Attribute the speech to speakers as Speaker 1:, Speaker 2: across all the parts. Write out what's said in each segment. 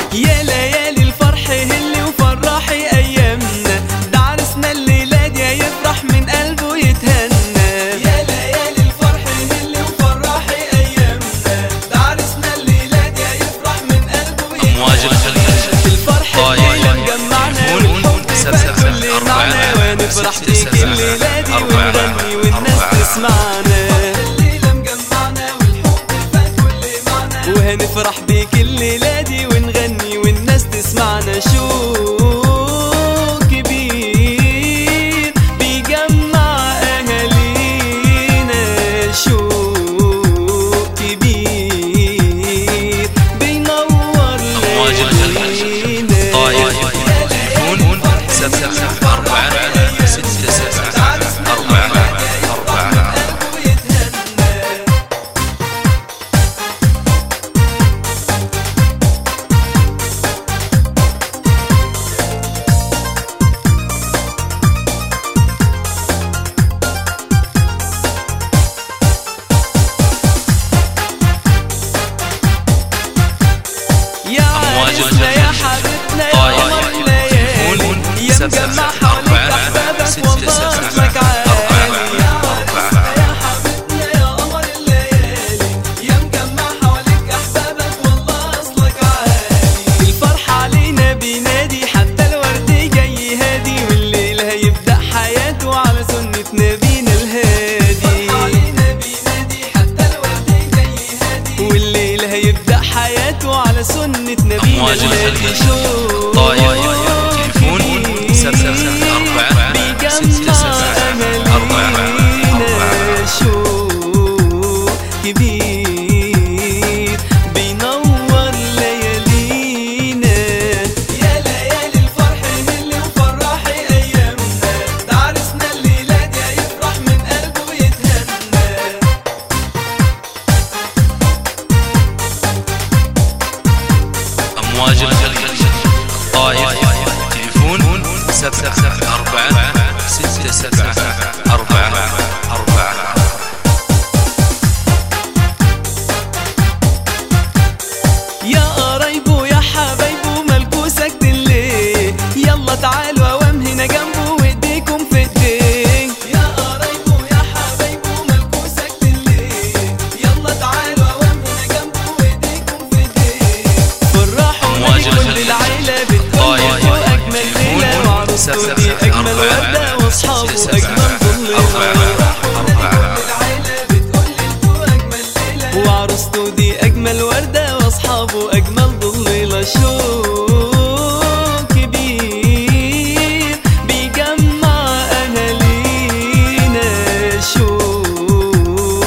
Speaker 1: يا ليالي الفرح هلي وفرحي ايامنا ده عرسنا الليله دي يفرح من قلبه يتهنى يا ليالي الفرح هلي وفرحي ايامنا ده عرسنا الليله دي يفرح من قلبه
Speaker 2: أمواج الخليج
Speaker 1: الفرح
Speaker 2: طاير.
Speaker 1: الليله مجمعنا
Speaker 2: يكون
Speaker 1: والحب
Speaker 2: سلسلة
Speaker 1: فات كل
Speaker 2: أربعة.
Speaker 1: معنا ونفرح
Speaker 2: ست
Speaker 1: بيك
Speaker 2: سلسلة
Speaker 1: الليله دي
Speaker 2: أربعة.
Speaker 1: ونغني والناس
Speaker 2: أربعة.
Speaker 1: تسمعنا الليله مجمعنا والحب فات كل معنا وهنفرح بيك الليله دي ونغني والناس تسمعنا شو كبير بيجمع اهالينا شو كبير بينور
Speaker 2: أمواج الخليج
Speaker 1: ليالينا
Speaker 2: طاير يكون سلسلة أربعة ستة سبعة أربعة أربعة
Speaker 1: يا
Speaker 2: أمواج
Speaker 1: عرسنا يا
Speaker 2: الخليج.
Speaker 1: حبيبنا يا
Speaker 2: طاير.
Speaker 1: قمر الليالي
Speaker 2: يكون
Speaker 1: يا
Speaker 2: سبسبة
Speaker 1: مجمع حواليك
Speaker 2: أربعة
Speaker 1: أحبابك
Speaker 2: ستة
Speaker 1: والله
Speaker 2: سبعة
Speaker 1: أصلك عالي
Speaker 2: أربعة
Speaker 1: يا عرسنا يا حبيبنا يا قمر الليالي يا مجمع حواليك أحبابك والله أصلك عالي الفرح علينا بينادي حتى الورد جاي هادي والليل هيبدأ حياته على سنة نبينا الهادي علينا بينادي حتى الورد جاي هادي والليل هيبدأ حياته على سنة نبينا
Speaker 2: أمواج
Speaker 1: الهادي
Speaker 2: الخليج.
Speaker 1: شوق
Speaker 2: طاير. تليفون سلسلة أربعة ستة سبعة أربعة أربعة
Speaker 1: شوق كبير بينور ليالينا يا ليالي الفرح اللي وفرحي ايامنا ده عرسنا الليله دي يفرح من قلبه يتهنى
Speaker 2: أمواج الخليج طاير تليفون سبعة أربعة ستة سبعة أربعة أربعة
Speaker 1: يا قرايبه يا حبايبه مالكوا ساكتين ليه يلا تعالوا اوام هنا جنبه وايديكم في ايديه يا قرايبه يا حبايبه مالكوا ساكتين ليه يلا تعالوا اوام هنا جنبه وايديكم في ايديه فرحوا
Speaker 2: أمواج
Speaker 1: كل
Speaker 2: الخليج.
Speaker 1: العيله بتقول
Speaker 2: طاير.
Speaker 1: لكوا اجمل ليله
Speaker 2: تليفون
Speaker 1: وعروسته
Speaker 2: سبعة
Speaker 1: دي اجمل
Speaker 2: أربعة
Speaker 1: ورده واصحابه
Speaker 2: ستة
Speaker 1: اجمل
Speaker 2: سبعة
Speaker 1: ظل
Speaker 2: أربعة أربعة
Speaker 1: وعروسته دي اجمل ورده واصحابه اجمل ضليله شوق كبير بيجمع اهالينا شوق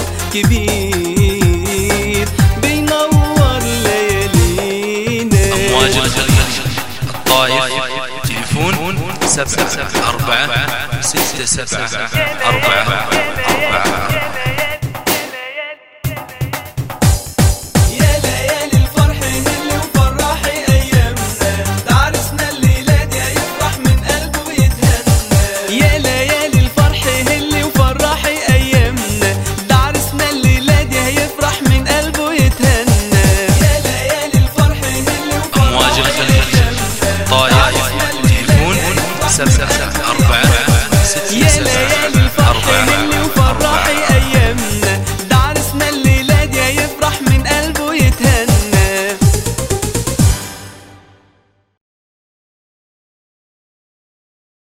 Speaker 1: كبير بينور ليالينا
Speaker 2: أمواج الخليج الطايف تليفون سبعة أربعة ستة سبعة أربعة أربعة